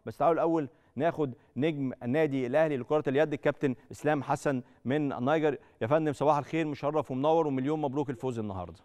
بس تعالوا الاول ناخد نجم النادي الاهلي لكره اليد الكابتن اسلام حسن من النيجر يا فندم صباح الخير مشرف ومنور ومليون مبروك الفوز النهارده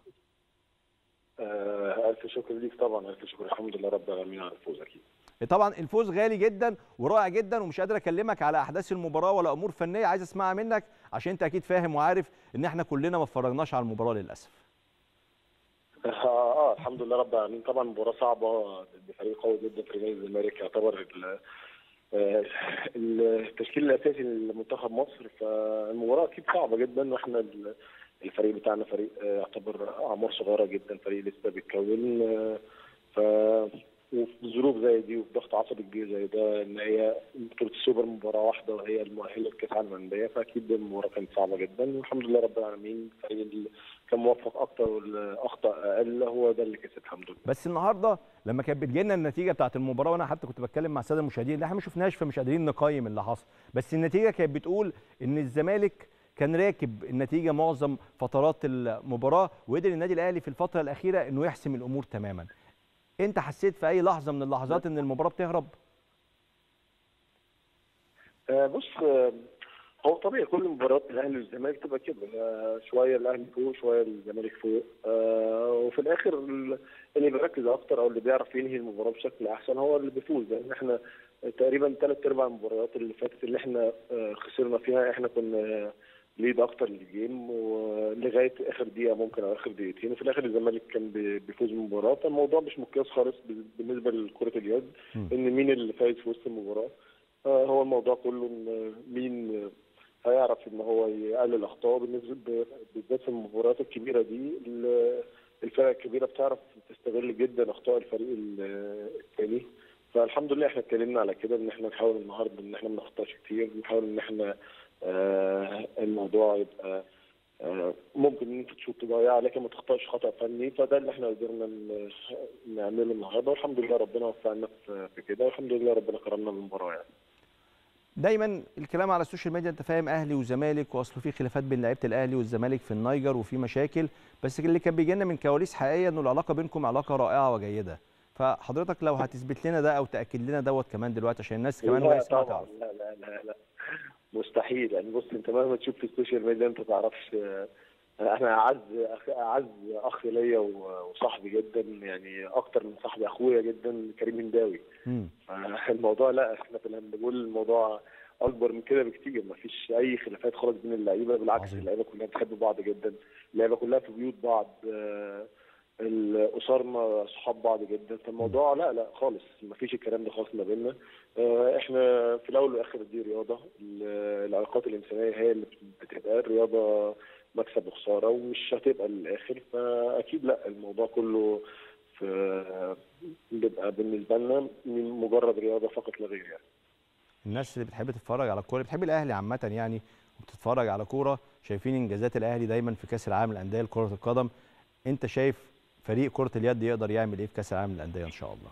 آه، ألف شكر ليك طبعا ألف شكر الحمد لله رب العالمين على الفوز أكيد طبعا الفوز غالي جدا ورائع جدا ومش قادر اكلمك على احداث المباراه ولا امور فنيه عايز اسمعها منك عشان انت اكيد فاهم وعارف ان احنا كلنا ما اتفرجناش على المباراه للاسف آه, آه الحمد لله رب العالمين طبعا مباراة صعبة ضد فريق قوي جدا في نادي الزمالك يعتبر ال- آه، التشكيل الأساسي لمنتخب مصر فالمباراة أكيد صعبة جدا وإحنا ال- الفريق بتاعنا فريق آه، يعتبر أعمار صغيرة جدا فريق لسه بيتكون آه، ف وفي ظروف زي دي وفي ضغط عصبي كبير زي ده ان هي بطوله السوبر مباراه واحده وهي المؤهله لكاس العالم للانديه فاكيد المباراه كانت صعبه جدا والحمد لله رب العالمين الفريق اللي كان موفق اكتر واللي اخطا اقل هو ده اللي كسب الحمد لله بس النهارده لما كانت بتجي لنا النتيجه بتاعت المباراه وانا حتى كنت بتكلم مع الساده المشاهدين ان احنا ما شفناش فمش قادرين نقيم اللي حصل بس النتيجه كانت بتقول ان الزمالك كان راكب النتيجه معظم فترات المباراه وقدر النادي الاهلي في الفتره الاخيره انه يحسم الامور تماما انت حسيت في اي لحظه من اللحظات ان المباراه بتهرب آه، بص آه، هو طبيعي كل مباريات الاهلي والزمالك تبقى كده آه، شويه الاهلي فوق شويه الزمالك فوق آه، وفي الاخر ال- اللي بيركز اكتر او اللي بيعرف ينهي المباراه بشكل احسن هو اللي بيفوز لان احنا تقريبا ثلاث ارباع المباريات اللي فاتت اللي احنا آه، خسرنا فيها احنا كنا ليد اكتر للجيم ولغايه اخر دقيقه ممكن او اخر دقيقتين وفي الاخر الزمالك كان بي- بيفوز بالمباراه فالموضوع مش مقياس خالص بالنسبه لكره اليد مم. ان مين اللي فايز في وسط المباراه آه، هو الموضوع كله ان مين هيعرف ان هو يقلل اخطائه بالنسبه ب- بالذات في المباريات الكبيره دي ال- الفرق الكبيره بتعرف تستغل جدا اخطاء الفريق ال- الثاني فالحمد لله احنا اتكلمنا على كده ان احنا نحاول النهارده ان احنا ما نخطاش كتير نحاول ان احنا آه الموضوع يبقى آه ممكن ان انت تشوط تضيع لكن ما تخطاش خطا فني فده اللي احنا قدرنا ن- نعمله النهارده والحمد لله ربنا وفقنا في في كده والحمد لله ربنا كرمنا بالمباراه يعني دايما الكلام على السوشيال ميديا انت فاهم اهلي وزمالك واصل في خلافات بين لعيبه الاهلي والزمالك في النيجر وفي مشاكل بس اللي كان بيجي لنا من كواليس حقيقيه انه العلاقه بينكم علاقه رائعه وجيده فحضرتك لو هتثبت لنا ده او تاكد لنا دوت كمان دلوقتي عشان الناس كمان لا وهي تسمع طبعا تعرف لا لا لا لا مستحيل يعني بص انت مهما تشوف في السوشيال ميديا انت ما تعرفش آه، انا اعز أخ اعز اخ ليا و- وصاحبي جدا يعني اكتر من صاحبي اخويا جدا كريم هنداوي مم. الموضوع لا احنا في الهاندبول الموضوع اكبر من كده بكتير ما فيش اي خلافات خالص بين اللعيبه بالعكس عظيم. اللعيبه كلها بتحب بعض جدا اللعيبه كلها في بيوت بعض آه، الاسرنا صحاب بعض جدا فالموضوع لا لا خالص ما فيش الكلام ده خالص ما بيننا آه، احنا في الاول والاخر دي رياضه ال- العلاقات الانسانيه هي اللي بتبقى الرياضه مكسب وخساره ومش هتبقى للاخر فاكيد لا الموضوع كله في بيبقى بالنسبه لنا من مجرد رياضه فقط لا غير يعني الناس اللي بتحب تتفرج على الكوره بتحب الاهلي عامه يعني وبتتفرج على كوره شايفين انجازات الاهلي دايما في كاس العالم للانديه لكره القدم انت شايف فريق كره اليد يقدر يعمل ايه في كاس العالم للانديه ان شاء الله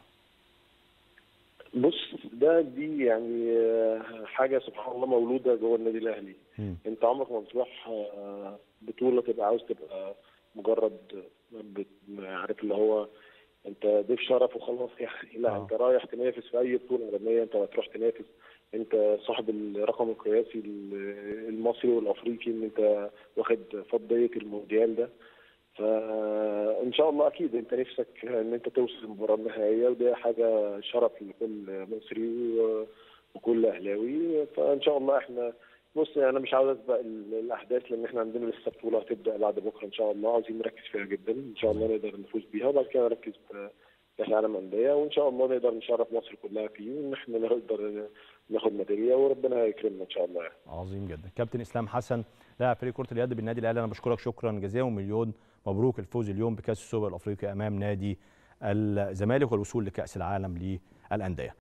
بص ده دي يعني آه، حاجه سبحان الله مولوده جوه النادي الاهلي مم. انت عمرك ما بتروح آه، بطوله تبقى عاوز تبقى مجرد بت- عارف اللي هو انت ضيف شرف وخلاص يعني لا آه. انت رايح تنافس في اي بطوله عالميه انت هتروح تنافس انت صاحب الرقم القياسي ال- المصري والافريقي ان انت واخد فضيه المونديال ده فان شاء الله اكيد انت نفسك ان انت توصل للمباراه النهائيه ودي حاجه شرف لكل مصري و- وكل اهلاوي فان شاء الله احنا بص انا مش عاوز اسبق ال- الاحداث لان احنا عندنا لسه بطوله هتبدا بعد بكره ان شاء الله عايزين نركز فيها جدا ان شاء الله نقدر نفوز بيها وبعد كده نركز في كاس العالم انديه وان شاء الله نقدر نشرف مصر كلها فيه وان احنا نقدر ناخد ميداليه وربنا يكرمنا ان شاء الله يعني. عظيم جدا كابتن اسلام حسن لاعب فريق كره اليد بالنادي الاهلي انا بشكرك شكرا جزيلا ومليون مبروك الفوز اليوم بكاس السوبر الافريقي امام نادي الزمالك والوصول لكاس العالم للانديه